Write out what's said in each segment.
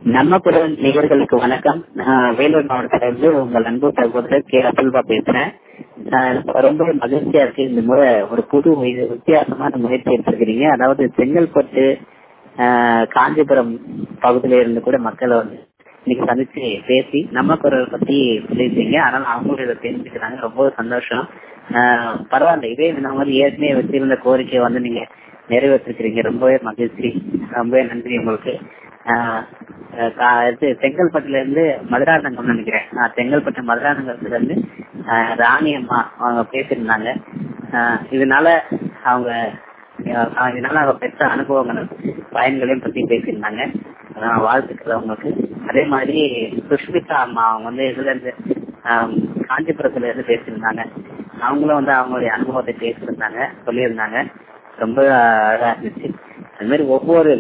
நம்ம குரல் நேயர்களுக்கு வணக்கம் நான் வேலூர் மாவட்டத்திலிருந்து உங்கள் அன்பு சகோதரர் கே அபுல்பா பேசுறேன் நான் ரொம்ப மகிழ்ச்சியா இருக்கு இந்த முறை ஒரு புது இது வித்தியாசமான முயற்சி எடுத்திருக்கிறீங்க அதாவது செங்கல்பட்டு ஆஹ், காஞ்சிபுரம் பகுதியில இருந்து கூட மக்களை வந்து இன்னைக்கு சந்திச்சு பேசி நம்ம குரல் பத்தி சொல்லியிருக்கீங்க அதனால அவங்களும் இதை தெரிஞ்சுக்கிறாங்க ரொம்ப சந்தோஷம் ஆஹ், பரவாயில்ல இதே இந்த மாதிரி ஏற்கனவே வச்சிருந்த கோரிக்கையை வந்து நீங்க நிறைவேற்றிருக்கிறீங்க ரொம்பவே மகிழ்ச்சி ரொம்பவே நன்றி உங்களுக்கு ஆஹ் அஹ் கா- இது செங்கல்பட்டுல இருந்து மதுராந்தகம் நினைக்கிறேன் நான் செங்கல்பட்டு மதுராந்தகத்துல இருந்து ஆஹ் ராணி அம்மா அவங்க பேசியிருந்தாங்க ஆஹ் இதனால அவங்க ஆஹ் இதனால அவங்க பெற்ற அனுபவங்களும் பயன்களையும் பத்தி பேசியிருந்தாங்க அதான் வாழ்த்துக்கள் அவங்களுக்கு அதே மாதிரி சுஷ்மிதா அம்மா அவங்க வந்து இதுல இருந்து ஆஹ் காஞ்சிபுரத்துல இருந்து பேசியிருந்தாங்க அவங்களும் வந்து அவங்களுடைய அனுபவத்தை பேசியிருந்தாங்க சொல்லியிருந்தாங்க ரொம்ப அழகா இருந்துச்சு அது மாதிரி ஒவ்வொரு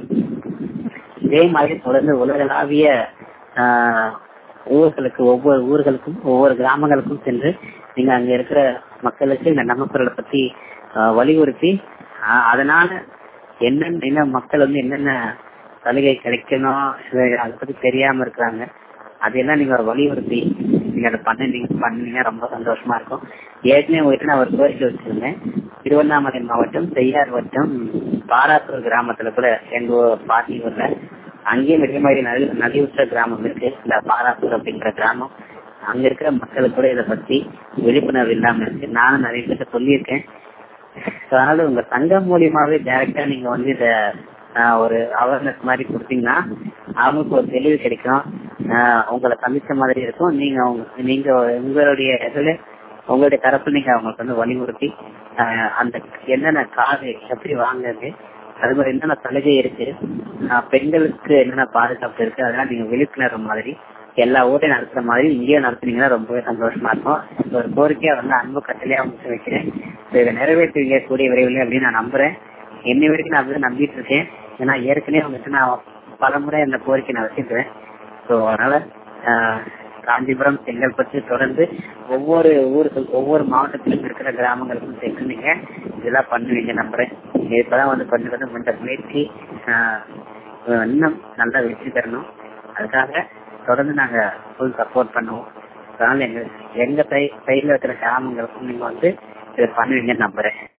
இதே மாதிரி தொடர்ந்து உலகளாவிய ஆஹ், ஊர்களுக்கு ஒவ்வொரு ஊர்களுக்கும் ஒவ்வொரு கிராமங்களுக்கும் சென்று நீங்க அங்க இருக்கிற மக்களுக்கு இந்த நமக்குரலை பத்தி ஆஹ், வலியுறுத்தி ஆஹ், அதனால என்னென்ன என்ன மக்கள் வந்து என்னென்ன சலுகை கிடைக்கணும் இது அதை பத்தி தெரியாம இருக்கிறாங்க அதையெல்லாம் நீங்க வலியுறுத்தி நீங்க அதை பண்ணீங்க பண்ணீங்க ரொம்ப சந்தோஷமா இருக்கும் ஏற்கனவே உங்ககிட்ட நான் ஒரு கோரிக்கை வச்சிருந்தேன் திருவண்ணாமலை மாவட்டம் செய்யார் வட்டம் பாராத்தூர் கிராமத்துல கூட எங்க ஊ- பாட்டி ஊர்ல அங்கேயும் இதே மாதிரி நதி நதியுற்ற கிராமம் இருக்கு இந்த பாராத்தூர் அப்படிங்கிற கிராமம் அங்க இருக்கிற மக்களுக்கு கூட இதை பத்தி விழிப்புணர்வு இல்லாம இருக்கு நானும் நிறைய பேர்ட்ட சொல்லியிருக்கேன் So, அதனால உங்க சங்கம் மூலியமாவே டைரக்டா நீங்க வந்து இத ஆஹ், ஒரு அவேர்னஸ் மாதிரி கொடுத்தீங்கன்னா அவங்களுக்கு ஒரு தெளிவு கிடைக்கும் ஆஹ், உங்களை சந்திச்ச மாதிரி இருக்கும் நீங்க அவங்க- நீங்க உங்களுடைய இதுல உங்களுடைய தரப்பு நீங்க அவங்களுக்கு வந்து வலியுறுத்தி ஆஹ், அந்த என்னென்ன காது எப்படி வாங்குறது அது மாதிரி என்னென்ன சலுகை இருக்கு ஆஹ், பெண்களுக்கு என்னென்ன பாதுகாப்பு இருக்கு அதெல்லாம் நீங்க விழிப்புணர்வு மாதிரி எல்லா ஊரையும் நடத்துற மாதிரி இங்கேயும் நடத்துனீங்கன்னா ரொம்பவே சந்தோஷமா இருக்கும் இந்த ஒரு கோரிக்கையா வந்து அன்பு கட்டளையா முடிச்சு வைக்கிறேன் So, இதை நிறைவேற்றுவீங்க கூடிய விரைவில் அப்படின்னு நான் நம்புறேன் இன்னை வரைக்கும் நான் அப்படிதான் நம்பிட்டு இருக்கேன் ஏன்னா ஏற்கனவே உங்ககிட்ட நான் பல முறை அந்த கோரிக்கை நான் வச்சிருக்கேன் ஸோ அதனால ஆஹ், காஞ்சிபுரம் செங்கல்பட்டு தொடர்ந்து ஒவ்வொரு ஊருக்கு ஒவ்வொரு மாவட்டத்திலும் இருக்கிற கிராமங்களுக்கும் சென்று நீங்க இதெல்லாம் பண்ணுவீங்க நம்புறேன் இப்பதான் வந்து கொஞ்சம் கொஞ்சம் இந்த முயற்சி ஆஹ், இன்னும் நல்லா வெற்றி பெறணும் அதுக்காக தொடர்ந்து நாங்க ஃபுல் சப்போர்ட் பண்ணுவோம் அதனால எங்க எங்க சைட்ல இருக்கிற கிராமங்களுக்கும் நீங்க வந்து இதை பண்ணுவீங்கன்னு நம்புறேன்